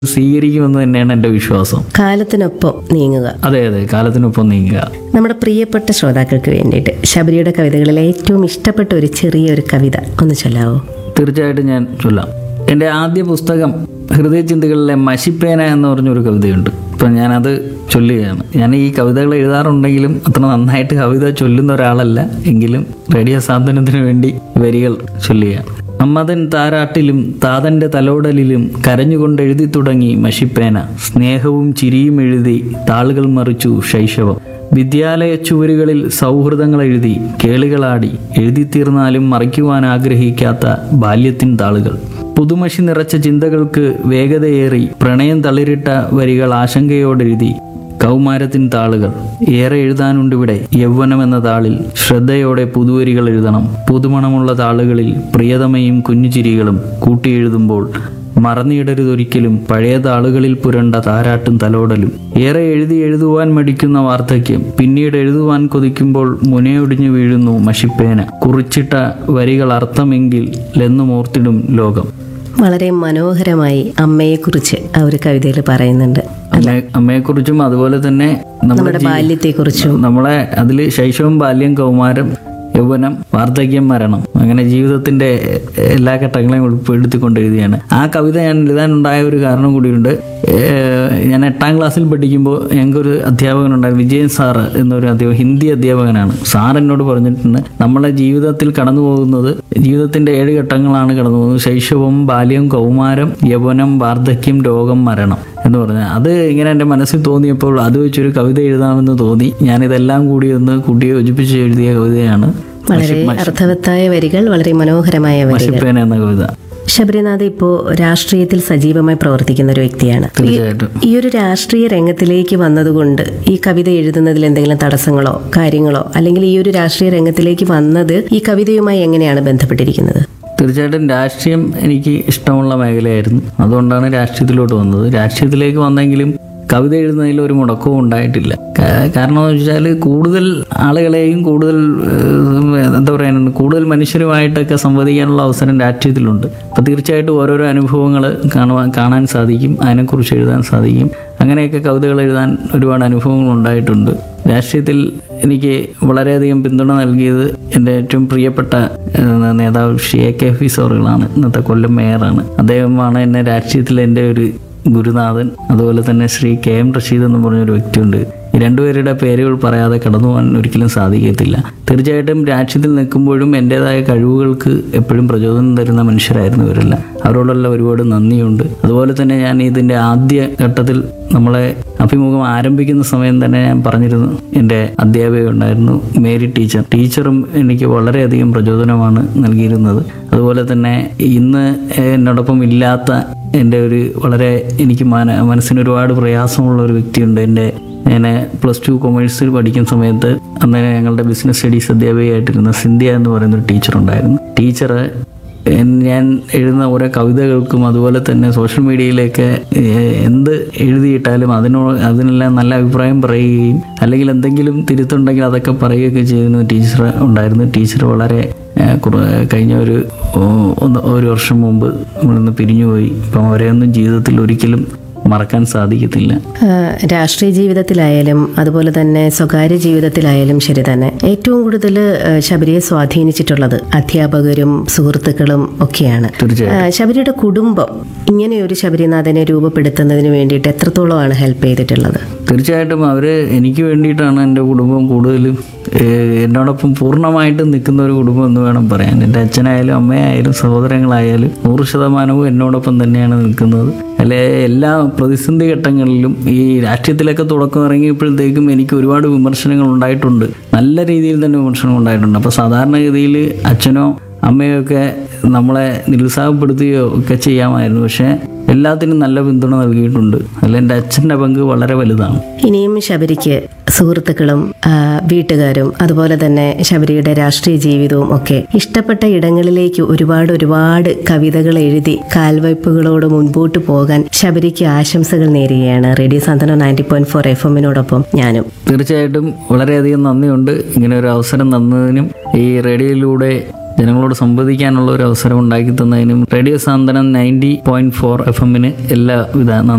സ്വീകരിക്കുമെന്ന് തന്നെയാണ് എൻ്റെ വിശ്വാസം കാലത്തിനൊപ്പം നീങ്ങുക അതെ അതെ കാലത്തിനൊപ്പം നീങ്ങുക നമ്മുടെ പ്രിയപ്പെട്ട ശ്രോതാക്കൾക്ക് വേണ്ടിയിട്ട് ശബരിയുടെ കവിതകളിലെ ഏറ്റവും ഇഷ്ടപ്പെട്ട ഒരു ചെറിയൊരു കവിത ഒന്ന് ചൊല്ലാവോ തീർച്ചയായിട്ടും ഞാൻ ചൊല്ലാം എൻ്റെ ആദ്യ പുസ്തകം ഹൃദയചിന്തകളിലെ മഷിപ്പേന എന്ന് പറഞ്ഞൊരു കവിതയുണ്ട് ഇപ്പം ഞാനത് ചൊല്ലുകയാണ് ഞാൻ ഈ കവിതകൾ എഴുതാറുണ്ടെങ്കിലും അത്ര നന്നായിട്ട് കവിത ചൊല്ലുന്ന ഒരാളല്ല എങ്കിലും റേഡിയോ സാന്ത്വനത്തിന് വേണ്ടി വരികൾ ചൊല്ലുകയാണ് അമ്മതൻ താരാട്ടിലും താതൻ്റെ തലോടലിലും കരഞ്ഞുകൊണ്ട് എഴുതി തുടങ്ങി മഷിപ്പേന സ്നേഹവും ചിരിയും എഴുതി താളുകൾ മറിച്ചു ശൈശവം വിദ്യാലയ ചുവരുകളിൽ സൗഹൃദങ്ങൾ എഴുതി കേളികളാടി എഴുതിത്തീർന്നാലും മറയ്ക്കുവാൻ ആഗ്രഹിക്കാത്ത ബാല്യത്തിൻ താളുകൾ പുതുമഷി നിറച്ച ചിന്തകൾക്ക് വേഗതയേറി പ്രണയം തളിരിട്ട വരികൾ ആശങ്കയോടെഴുതി കൗമാരത്തിൻ താളുകൾ ഏറെ എഴുതാനുണ്ടിവിടെ യൗവനം എന്ന താളിൽ ശ്രദ്ധയോടെ പുതുവരികൾ എഴുതണം പുതുമണമുള്ള താളുകളിൽ പ്രിയതമയും കുഞ്ഞുചിരികളും കൂട്ടിയെഴുതുമ്പോൾ മറന്നിടരുതൊരിക്കലും പഴയ താളുകളിൽ പുരണ്ട താരാട്ടും തലോടലും ഏറെ എഴുതി എഴുതുവാൻ മടിക്കുന്ന വാർദ്ധക്യം പിന്നീട് എഴുതുവാൻ കൊതിക്കുമ്പോൾ മുനയൊടിഞ്ഞു വീഴുന്നു മഷിപ്പേന കുറിച്ചിട്ട വരികൾ അർത്ഥമെങ്കിൽ ലെന്നുമോർത്തിടും ലോകം വളരെ മനോഹരമായി അമ്മയെക്കുറിച്ച് ആ ഒരു കവിതയിൽ പറയുന്നുണ്ട് അമ്മ അമ്മയെക്കുറിച്ചും അതുപോലെ തന്നെ നമ്മുടെ നമ്മുടെ ബാല്യത്തെക്കുറിച്ചും നമ്മളെ അതിൽ ശൈശവം ബാല്യം കൗമാരം യൗവനം വാർദ്ധക്യം മരണം അങ്ങനെ ജീവിതത്തിന്റെ എല്ലാ ഘട്ടങ്ങളെയും ഉൾപ്പെടുത്തിക്കൊണ്ട് എഴുതിയാണ് ആ കവിത ഞാൻ എഴുതാനുണ്ടായ ഒരു കാരണം കൂടിയുണ്ട് ഏഹ് ഞാൻ എട്ടാം ക്ലാസ്സിൽ പഠിക്കുമ്പോൾ ഞങ്ങൾക്കൊരു അധ്യാപകനുണ്ടായിരുന്നു വിജയൻ സാറ് എന്നൊരു അധ്യാപകൻ ഹിന്ദി അധ്യാപകനാണ് സാർ എന്നോട് പറഞ്ഞിട്ടുണ്ട് നമ്മളെ ജീവിതത്തിൽ കടന്നു പോകുന്നത് ജീവിതത്തിന്റെ ഏഴ് ഘട്ടങ്ങളാണ് കടന്നു പോകുന്നത് ശൈശവം ബാല്യം കൗമാരം യൗവനം വാർദ്ധക്യം രോഗം മരണം എന്ന് പറഞ്ഞാൽ അത് ഇങ്ങനെ എൻ്റെ മനസ്സിൽ തോന്നിയപ്പോൾ അത് വെച്ചൊരു കവിത എഴുതാമെന്ന് തോന്നി ഞാനിതെല്ലാം കൂടി ഒന്ന് കൂട്ടി യോജിപ്പിച്ച് എഴുതിയ കവിതയാണ് വളരെ അർത്ഥവത്തായ വരികൾ വളരെ മനോഹരമായ വരികൾ മഷിപ്പേന എന്ന കവിത ശബരിനാഥ് ഇപ്പോൾ രാഷ്ട്രീയത്തിൽ സജീവമായി പ്രവർത്തിക്കുന്ന ഒരു വ്യക്തിയാണ് ഈ- തീർച്ചയായിട്ടും ഈ ഒരു രാഷ്ട്രീയ രംഗത്തിലേക്ക് വന്നതുകൊണ്ട് ഈ കവിത എഴുതുന്നതിൽ എന്തെങ്കിലും തടസ്സങ്ങളോ കാര്യങ്ങളോ അല്ലെങ്കിൽ ഈ ഒരു രാഷ്ട്രീയ രംഗത്തിലേക്ക് വന്നത് ഈ കവിതയുമായി എങ്ങനെയാണ് ബന്ധപ്പെട്ടിരിക്കുന്നത് തീർച്ചയായിട്ടും രാഷ്ട്രീയം എനിക്ക് ഇഷ്ടമുള്ള മേഖലയായിരുന്നു അതുകൊണ്ടാണ് രാഷ്ട്രീയത്തിലോട്ട് വന്നത് രാഷ്ട്രീയത്തിലേക്ക് വന്നെങ്കിലും കവിത എഴുതുന്നതിൽ ഒരു മുടക്കവും ഉണ്ടായിട്ടില്ല കാ- കാരണം എന്ന് വെച്ചാൽ കൂടുതൽ ആളുകളെയും കൂടുതൽ ഏഹ്, എന്താ പറയുക കൂടുതൽ മനുഷ്യരുമായിട്ടൊക്കെ സംവദിക്കാനുള്ള അവസരം രാഷ്ട്രീയത്തിലുണ്ട് അപ്പോൾ തീർച്ചയായിട്ടും ഓരോരോ അനുഭവങ്ങൾ കാണുവാൻ കാണാൻ സാധിക്കും അതിനെക്കുറിച്ച് എഴുതാൻ സാധിക്കും അങ്ങനെയൊക്കെ കവിതകൾ എഴുതാൻ ഒരുപാട് അനുഭവങ്ങൾ ഉണ്ടായിട്ടുണ്ട് രാഷ്ട്രീയത്തിൽ എനിക്ക് വളരെയധികം പിന്തുണ നൽകിയത് എൻ്റെ ഏറ്റവും പ്രിയപ്പെട്ട ഏഹ്, നേതാവ് ശ്രീ എ കെ ഫി സോറുകളാണ് ഇന്നത്തെ കൊല്ലം മേയറാണ് അദ്ദേഹമാണ് എന്നെ രാഷ്ട്രീയത്തിൽ എൻ്റെ ഒരു ഗുരുനാഥൻ അതുപോലെ തന്നെ ശ്രീ കെ എം റഷീദ് എന്ന് പറഞ്ഞൊരു വ്യക്തിയുണ്ട് ഈ രണ്ടുപേരുടെ പേരുകൾ പറയാതെ കടന്നു പോകാൻ ഒരിക്കലും സാധിക്കത്തില്ല തീർച്ചയായിട്ടും രാഷ്ട്രീയത്തിൽ നിൽക്കുമ്പോഴും എൻ്റെതായ കഴിവുകൾക്ക് എപ്പോഴും പ്രചോദനം തരുന്ന മനുഷ്യരായിരുന്നു ഇവരെല്ലാം അവരോടുള്ള ഒരുപാട് നന്ദിയുണ്ട് അതുപോലെ തന്നെ ഞാൻ ഇതിൻ്റെ ആദ്യ ഘട്ടത്തിൽ നമ്മളെ അഭിമുഖം ആരംഭിക്കുന്ന സമയം തന്നെ ഞാൻ പറഞ്ഞിരുന്നു എൻ്റെ അധ്യാപിക ഉണ്ടായിരുന്നു മേരി ടീച്ചർ ടീച്ചറും എനിക്ക് വളരെയധികം പ്രചോദനമാണ് നൽകിയിരുന്നത് അതുപോലെ തന്നെ ഇന്ന് എന്നോടൊപ്പം ഇല്ലാത്ത എൻ്റെ ഒരു വളരെ എനിക്ക് മന മനസ്സിന് ഒരുപാട് പ്രയാസമുള്ള ഒരു വ്യക്തിയുണ്ട് എൻ്റെ ഞാൻ പ്ലസ് ടു കൊമേഴ്സിൽ പഠിക്കുന്ന സമയത്ത് അന്നേരം ഞങ്ങളുടെ ബിസിനസ് സ്റ്റഡീസ് അധ്യാപികയായിട്ടിരുന്ന സിന്ധ്യ എന്ന് പറയുന്ന ഒരു ടീച്ചർ ഉണ്ടായിരുന്നു ടീച്ചർ ഞാൻ എഴുതുന്ന ഓരോ കവിതകൾക്കും അതുപോലെ തന്നെ സോഷ്യൽ മീഡിയയിലേക്ക് ഏഹ്, എന്ത് എഴുതിയിട്ടാലും അതിനോട് അതിനെല്ലാം നല്ല അഭിപ്രായം പറയുകയും അല്ലെങ്കിൽ എന്തെങ്കിലും തിരുത്തുണ്ടെങ്കിൽ അതൊക്കെ പറയുകയൊക്കെ ചെയ്യുന്ന ടീച്ചർ ഉണ്ടായിരുന്നു ടീച്ചർ വളരെ ഏഹ്, കുറ- കഴിഞ്ഞ ഒരു ഓ, ഒന്ന് ഒരു വർഷം മുമ്പ് നമ്മളിന്ന് പിരിഞ്ഞുപോയി ഇപ്പം അവരെയൊന്നും ജീവിതത്തിൽ ഒരിക്കലും മറക്കാൻ സാധിക്കത്തില്ല ആ, രാഷ്ട്രീയ ജീവിതത്തിലായാലും അതുപോലെ തന്നെ സ്വകാര്യ ജീവിതത്തിലായാലും ശരി തന്നെ ഏറ്റവും കൂടുതൽ ആ, ശബരിയെ സ്വാധീനിച്ചിട്ടുള്ളത് അധ്യാപകരും സുഹൃത്തുക്കളും ഒക്കെയാണ് തീർച്ചയായും ആ, ശബരിയുടെ കുടുംബം ഇങ്ങനെ ഒരു ശബരിനാഥനെ രൂപപ്പെടുത്തുന്നതിന് വേണ്ടിയിട്ട് എത്രത്തോളമാണ് ഹെൽപ്പ് ചെയ്തിട്ടുള്ളത് തീർച്ചയായിട്ടും അവർ എനിക്ക് വേണ്ടിയിട്ടാണ് എൻ്റെ കുടുംബം കൂടുതലും ഏഹ്, എന്നോടൊപ്പം പൂർണ്ണമായിട്ടും നിൽക്കുന്ന ഒരു കുടുംബം എന്ന് വേണം പറയാൻ എൻ്റെ അച്ഛനായാലും അമ്മയായാലും സഹോദരങ്ങളായാലും നൂറ് ശതമാനവും എന്നോടൊപ്പം തന്നെയാണ് നിൽക്കുന്നത് അല്ലെ എല്ലാ പ്രതിസന്ധി ഘട്ടങ്ങളിലും ഈ രാഷ്ട്രീയത്തിലൊക്കെ തുടക്കം ഇറങ്ങിയപ്പോഴത്തേക്കും എനിക്ക് ഒരുപാട് വിമർശനങ്ങൾ ഉണ്ടായിട്ടുണ്ട് നല്ല രീതിയിൽ തന്നെ വിമർശനം ഉണ്ടായിട്ടുണ്ട് അപ്പോൾ സാധാരണഗതിയിൽ അച്ഛനോ അമ്മയോ ഒക്കെ നമ്മളെ നിരുത്സാഹപ്പെടുത്തുകയോ ഒക്കെ ചെയ്യാമായിരുന്നു പക്ഷേ എല്ലാത്തിനും നല്ല പിന്തുണ നൽകിയിട്ടുണ്ട് അതിൽ എൻ്റെ അച്ഛൻ്റെ പങ്ക് വളരെ വലുതാണ് ഇനിയും ശബരിക്ക് സുഹൃത്തുക്കളും ആ, വീട്ടുകാരും അതുപോലെ തന്നെ ശബരിയുടെ രാഷ്ട്രീയ ജീവിതവും ഒക്കെ ഇഷ്ടപ്പെട്ട ഇടങ്ങളിലേക്ക് ഒരുപാട് ഒരുപാട് കവിതകൾ എഴുതി കാൽവയ്പ്പുകളോട് മുൻപോട്ട് പോകാൻ ശബരിക്ക് ആശംസകൾ നേരുകയാണ് radio Santhwanam ninety point four F എമ്മിനോടൊപ്പം ഞാനും തീർച്ചയായിട്ടും വളരെയധികം നന്ദിയുണ്ട് ഇങ്ങനെ ഒരു അവസരം തന്നതിനും ഈ റേഡിയോയിലൂടെ ജനങ്ങളോട് സംവദിക്കാനുള്ള ഒരു അവസരം ഉണ്ടാക്കി തന്നതിനും radio Santhwanam ninety point four F എമ്മിന് എല്ലാവിധ നന്ദി